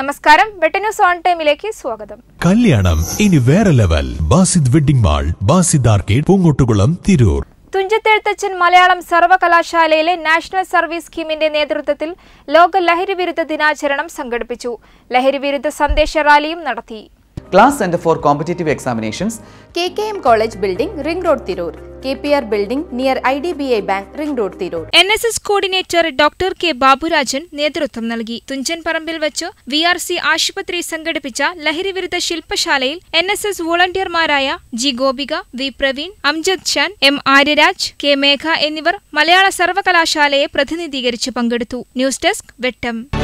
നമസ്കാരം വെട്ടന്യൂസ് ഓൺ ടൈമിലേക്ക് സ്വാഗതം കല്യാണം ഇനി വേറെ level Basid wedding mall Basid arcade Poongottukulam Tirur Thunchathezhuthachan Malayalam സർവകലാശാലയിലെ നാഷണൽ സർവീസ് സ്കീമിന്റെ നേതൃത്വത്തിൽ ലോക ലഹരി വിരുദ്ധ ദിനാചരണം സംഘടിപ്പിച്ചു ലഹരി വിരുദ്ധ സന്ദേശ റാലിയും നടത്തി Class Center for Competitive Examinations, K K M college building ring road Tirur K P R building near I D B I bank ring road Tirur N S S coordinator doctor K Baburajan നേതൃത്വം നൽകി തുഞ്ചൻ പറമ്പിൽ വെച്ച് വി ആർ സി ആശുപത്രി സംഘടിപ്പിച്ച ലഹരിവിരുദ്ധ ശില്പശാലയിൽ N S S വോളണ്ടിയർമാരായ G Gopika V Praveen Amjad Shan M Aryaraj K Megha എന്നിവർ മലയാള സർവകലാശാലയെ പ്രതിനിധീകരിച്ച് പങ്കെടുത്തു ന്യൂസ് ഡെസ്ക് വെട്ടം